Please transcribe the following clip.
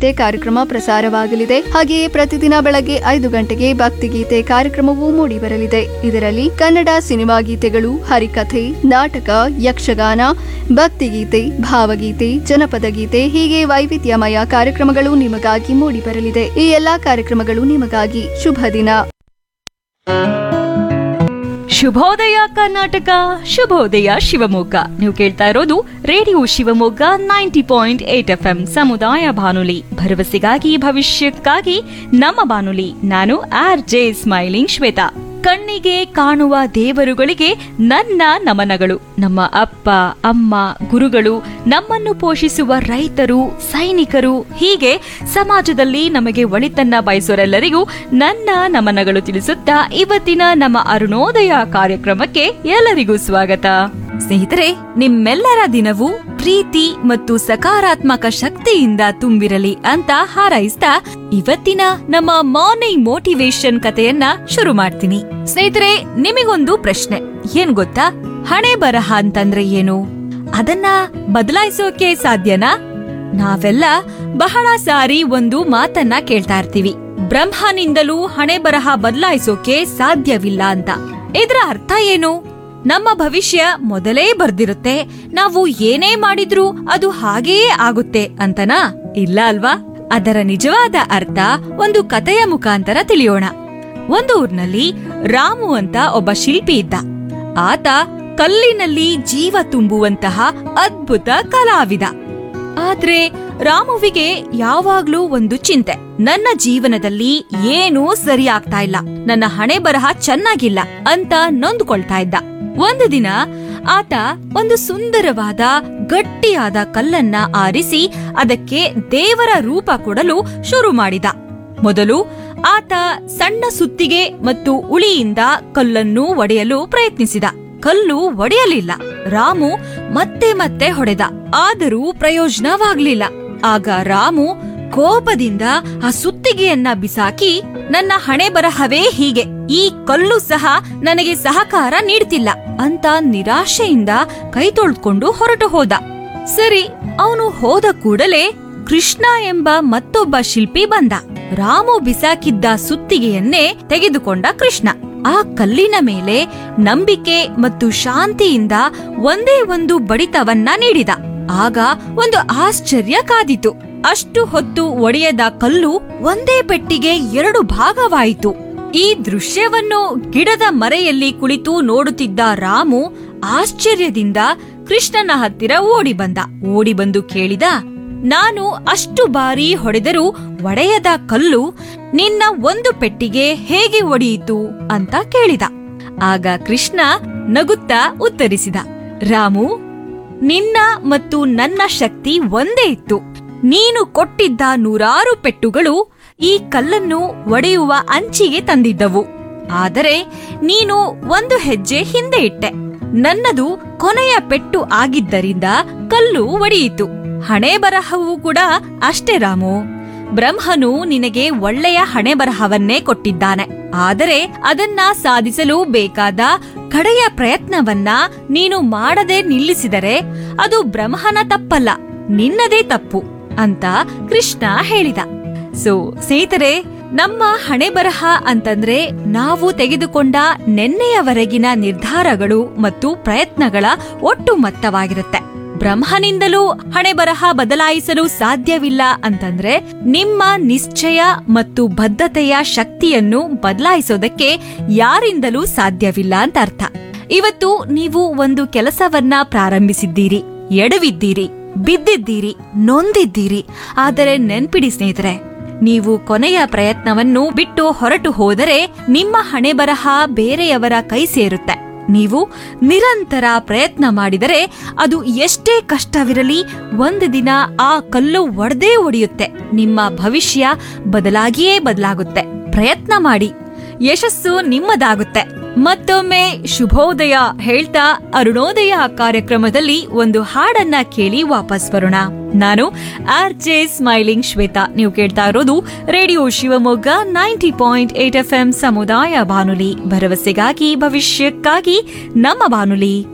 ಭಕ್ತಿಗೀತೆ ಕಾರ್ಯಕ್ರಮ ಪ್ರಸಾರವಾಗಲಿದೆ ಹಾಗೆಯೇ ಪ್ರತಿದಿನ ಬೆಳಗ್ಗೆ ಐದು ಗಂಟೆಗೆ ಭಕ್ತಿಗೀತೆ ಕಾರ್ಯಕ್ರಮವೂ ಮೂಡಿಬರಲಿದೆ ಇದರಲ್ಲಿ ಕನ್ನಡ ಸಿನಿಮಾ ಗೀತೆಗಳು ಹರಿಕಥೆ ನಾಟಕ ಯಕ್ಷಗಾನ ಭಕ್ತಿಗೀತೆ ಭಾವಗೀತೆ ಜನಪದ ಗೀತೆ ಹೀಗೆ ವೈವಿಧ್ಯಮಯ ಕಾರ್ಯಕ್ರಮಗಳು ನಿಮಗಾಗಿ ಮೂಡಿಬರಲಿದೆ ಈ ಎಲ್ಲಾ ಕಾರ್ಯಕ್ರಮಗಳು ನಿಮಗಾಗಿ ಶುಭ ದಿನ ಶುಭೋದಯ ಕರ್ನಾಟಕ ಶುಭೋದಯ ಶಿವಮೊಗ್ಗ ನೀವು ಕೇಳ್ತಾ ಇರೋದು radio Shivamogga ninety point eight F M ಸಮುದಾಯ ಬಾನುಲಿ ಭರವಸೆಗಾಗಿ ಭವಿಷ್ಯಕ್ಕಾಗಿ ನಮ್ಮ ಬಾನುಲಿ ನಾನು ಆರ್ ಜೆ ಸ್ಮೈಲಿಂಗ್ ಶ್ವೇತಾ ಕಣ್ಣಿಗೆ ಕಾಣುವ ದೇವರುಗಳಿಗೆ ನನ್ನ ನಮನಗಳು ನಮ್ಮ ಅಪ್ಪ ಅಮ್ಮ ಗುರುಗಳು ನಮ್ಮನ್ನು ಪೋಷಿಸುವ ರೈತರು ಸೈನಿಕರು ಹೀಗೆ ಸಮಾಜದಲ್ಲಿ ನಮಗೆ ಒಳಿತನ್ನ ಬಯಸೋರೆಲ್ಲರಿಗೂ ನನ್ನ ನಮನಗಳು ತಿಳಿಸುತ್ತಾ ಇವತ್ತಿನ ನಮ್ಮ ಅರುಣೋದಯ ಕಾರ್ಯಕ್ರಮಕ್ಕೆ ಎಲ್ಲರಿಗೂ ಸ್ವಾಗತ ಸ್ನೇಹಿತರೆ ನಿಮ್ಮೆಲ್ಲರ ದಿನವೂ ಪ್ರೀತಿ ಮತ್ತು ಸಕಾರಾತ್ಮಕ ಶಕ್ತಿಯಿಂದ ತುಂಬಿರಲಿ ಅಂತ ಹಾರೈಸ್ತಾ ಇವತ್ತಿನ ನಮ್ಮ ಮಾರ್ನಿಂಗ್ ಮೋಟಿವೇಶನ್ ಕಥೆಯನ್ನ ಶುರು ಮಾಡ್ತೀನಿ ಸ್ನೇಹಿತರೆ ನಿಮಗೊಂದು ಪ್ರಶ್ನೆ ಏನ್ ಗೊತ್ತಾ ಹಣೆ ಬರಹ ಅಂತಂದ್ರೆ ಏನು ಅದನ್ನ ಬದಲಾಯಿಸೋಕೆ ಸಾಧ್ಯನಾ ನಾವೆಲ್ಲ ಬಹಳ ಸಾರಿ ಒಂದು ಮಾತನ್ನ ಕೇಳ್ತಾ ಇರ್ತೀವಿ ಬ್ರಹ್ಮನಿಂದಲೂ ಹಣೆ ಬರಹ ಬದಲಾಯಿಸೋಕೆ ಸಾಧ್ಯವಿಲ್ಲ ಅಂತ ಇದರ ಅರ್ಥ ಏನು ನಮ್ಮ ಭವಿಷ್ಯ ಮೊದಲೇ ಬರ್ದಿರುತ್ತೆ ನಾವು ಏನೇ ಮಾಡಿದ್ರೂ ಅದು ಹಾಗೆಯೇ ಆಗುತ್ತೆ ಅಂತನಾ ಇಲ್ಲ ಅಲ್ವಾ ಅದರ ನಿಜವಾದ ಅರ್ಥ ಒಂದು ಕಥೆಯ ಮುಖಾಂತರ ತಿಳಿಯೋಣ ಒಂದು ಊರ್ನಲ್ಲಿ ರಾಮು ಅಂತ ಒಬ್ಬ ಶಿಲ್ಪಿ ಇದ್ದ ಆತ ಕಲ್ಲಿನಲ್ಲಿ ಜೀವ ತುಂಬುವಂತಹ ಅದ್ಭುತ ಕಲಾವಿದ ಆದ್ರೆ ರಾಮುವಿಗೆ ಯಾವಾಗ್ಲೂ ಒಂದು ಚಿಂತೆ ನನ್ನ ಜೀವನದಲ್ಲಿ ಏನೂ ಸರಿ ಆಗ್ತಾ ಇಲ್ಲ ನನ್ನ ಹಣೆ ಬರಹ ಚೆನ್ನಾಗಿಲ್ಲ ಅಂತ ನೊಂದ್ಕೊಳ್ತಾ ಇದ್ದ ಒಂದು ದಿನ ಆತ ಒಂದು ಸುಂದರವಾದ ಗಟ್ಟಿಯಾದ ಕಲ್ಲನ್ನ ಆರಿಸಿ ಅದಕ್ಕೆ ದೇವರ ರೂಪ ಕೊಡಲು ಶುರು ಮಾಡಿದ ಮೊದಲು ಆತ ಸಣ್ಣ ಸುತ್ತಿಗೆ ಮತ್ತು ಉಳಿಯಿಂದ ಕಲ್ಲನ್ನು ಒಡೆಯಲು ಪ್ರಯತ್ನಿಸಿದ ಕಲ್ಲು ಒಡೆಯಲಿಲ್ಲ ರಾಮು ಮತ್ತೆ ಮತ್ತೆ ಹೊಡೆದ ಆದರೂ ಪ್ರಯೋಜನವಾಗ್ಲಿಲ್ಲ ಆಗ ರಾಮು ಕೋಪದಿಂದ ಆ ಸುತ್ತಿಗೆಯನ್ನ ಬಿಸಾಕಿ ನನ್ನ ಹಣೆ ಬರಹವೇ ಹೀಗೆ ಈ ಕಲ್ಲು ಸಹ ನನಗೆ ಸಹಕಾರ ನೀಡ್ತಿಲ್ಲ ಅಂತ ನಿರಾಶೆಯಿಂದ ಕೈ ತೊಳ್ಕೊಂಡು ಹೊರಟು ಹೋದ ಸರಿ ಅವನು ಹೋದ ಕೂಡಲೇ ಕೃಷ್ಣ ಎಂಬ ಮತ್ತೊಬ್ಬ ಶಿಲ್ಪಿ ಬಂದ ರಾಮು ಬಿಸಾಕಿದ್ದ ಸುತ್ತಿಗೆಯನ್ನೇ ತೆಗೆದುಕೊಂಡ ಕೃಷ್ಣ ಆ ಕಲ್ಲಿನ ಮೇಲೆ ನಂಬಿಕೆ ಮತ್ತು ಶಾಂತಿಯಿಂದ ಒಂದೇ ಒಂದು ಬಡಿತವನ್ನ ನೀಡಿದ ಆಗ ಒಂದು ಆಶ್ಚರ್ಯ ಕಾದಿತು ಅಷ್ಟು ಹೊತ್ತು ಒಡೆಯದ ಕಲ್ಲು ಒಂದೇ ಪೆಟ್ಟಿಗೆ ಎರಡು ಭಾಗವಾಯಿತು ಈ ದೃಶ್ಯವನ್ನು ಗಿಡದ ಮರೆಯಲ್ಲಿ ಕುಳಿತು ನೋಡುತ್ತಿದ್ದ ರಾಮು ಆಶ್ಚರ್ಯದಿಂದ ಕೃಷ್ಣನ ಹತ್ತಿರ ಓಡಿ ಬಂದ ಓಡಿ ಬಂದು ಕೇಳಿದ ನಾನು ಅಷ್ಟು ಬಾರಿ ಹೊಡೆದರೂ ಒಡೆಯದ ಕಲ್ಲು ನಿನ್ನ ಒಂದು ಪೆಟ್ಟಿಗೆ ಹೇಗೆ ಒಡೆಯಿತು ಅಂತ ಕೇಳಿದ ಆಗ ಕೃಷ್ಣ ನಗುತ್ತಾ ಉತ್ತರಿಸಿದ ರಾಮು ನಿನ್ನ ಮತ್ತು ನನ್ನ ಶಕ್ತಿ ಒಂದೇ ಇತ್ತು ನೀನು ಕೊಟ್ಟಿದ್ದ ನೂರಾರು ಪೆಟ್ಟುಗಳು ಈ ಕಲ್ಲನ್ನು ಒಡೆಯುವ ಅಂಚಿಗೆ ತಂದಿದ್ದವು ಆದರೆ ನೀನು ಒಂದು ಹೆಜ್ಜೆ ಹಿಂದೆ ಇಟ್ಟೆ ನನ್ನದು ಕೊನೆಯ ಪೆಟ್ಟು ಆಗಿದ್ದರಿಂದ ಕಲ್ಲು ಒಡೆಯಿತು ಹಣೆ ಬರಹವೂ ಕೂಡ ಅಷ್ಟೇ ರಾಮು ಬ್ರಹ್ಮನು ನಿನಗೆ ಒಳ್ಳೆಯ ಹಣೆ ಬರಹವನ್ನೇ ಕೊಟ್ಟಿದ್ದಾನೆ ಆದರೆ ಅದನ್ನ ಸಾಧಿಸಲು ಬೇಕಾದ ಕಡೆಯ ಪ್ರಯತ್ನವನ್ನ ನೀನು ಮಾಡದೆ ನಿಲ್ಲಿಸಿದರೆ ಅದು ಬ್ರಹ್ಮನ ತಪ್ಪಲ್ಲ ನಿನ್ನದೇ ತಪ್ಪು ಅಂತ ಕೃಷ್ಣ ಹೇಳಿದ ಸೊ ಸ್ನೇಹಿತರೆ ನಮ್ಮ ಹಣೆ ಬರಹ ಅಂತಂದ್ರೆ ನಾವು ತೆಗೆದುಕೊಂಡ ನೆನ್ನೆಯವರೆಗಿನ ನಿರ್ಧಾರಗಳು ಮತ್ತು ಪ್ರಯತ್ನಗಳ ಒಟ್ಟು ಮೊತ್ತವಾಗಿರುತ್ತೆ ಬ್ರಹ್ಮನಿಂದಲೂ ಹಣೆ ಬರಹ ಬದಲಾಯಿಸಲು ಸಾಧ್ಯವಿಲ್ಲ ಅಂತಂದ್ರೆ ನಿಮ್ಮ ನಿಶ್ಚಯ ಮತ್ತು ಬದ್ಧತೆಯ ಶಕ್ತಿಯನ್ನು ಬದಲಾಯಿಸೋದಕ್ಕೆ ಯಾರಿಂದಲೂ ಸಾಧ್ಯವಿಲ್ಲ ಅಂತ ಅರ್ಥ ಇವತ್ತು ನೀವು ಒಂದು ಕೆಲಸವನ್ನ ಪ್ರಾರಂಭಿಸಿದ್ದೀರಿ ಎಡವಿದ್ದೀರಿ ಬಿದ್ದಿದ್ದೀರಿ ನೊಂದಿದ್ದೀರಿ ಆದರೆ ನೆನ್ಪಿಡಿ ಸ್ನೇಹಿತರೆ ನೀವು ಕೊನೆಯ ಪ್ರಯತ್ನವನ್ನು ಬಿಟ್ಟು ಹೊರಟು ಹೋದರೆ ನಿಮ್ಮ ಹಣೆ ಬರಹ ಬೇರೆಯವರ ಕೈ ಸೇರುತ್ತೆ ನೀವು ನಿರಂತರ ಪ್ರಯತ್ನ ಮಾಡಿದರೆ ಅದು ಎಷ್ಟೇ ಕಷ್ಟವಿರಲಿ ಒಂದು ದಿನ ಆ ಕಲ್ಲು ಒಡೆದೇ ಒಡೆಯುತ್ತೆ ನಿಮ್ಮ ಭವಿಷ್ಯ ಬದಲಾಗಿಯೇ ಬದಲಾಗುತ್ತೆ ಪ್ರಯತ್ನ ಮಾಡಿ ಯಶಸ್ಸು ನಿಮ್ಮದಾಗುತ್ತೆ ಮತ್ತೊಮ್ಮೆ ಶುಭೋದಯ ಹೇಳ್ತಾ ಅರುಣೋದಯ ಕಾರ್ಯಕ್ರಮದಲ್ಲಿ ಒಂದು ಹಾಡನ್ನ ಕೇಳಿ ವಾಪಸ್ ಬರೋಣ ನಾನು ಆರ್ ಜೆ ಸ್ಮೈಲಿಂಗ್ ಶ್ವೇತಾ ನೀವು ಕೇಳ್ತಾ ಇರೋದು radio Shivamogga ninety point eight F M ಸಮುದಾಯ ಬಾನುಲಿ ಭರವಸೆಗಾಗಿ ಭವಿಷ್ಯಕ್ಕಾಗಿ ನಮ್ಮ ಬಾನುಲಿ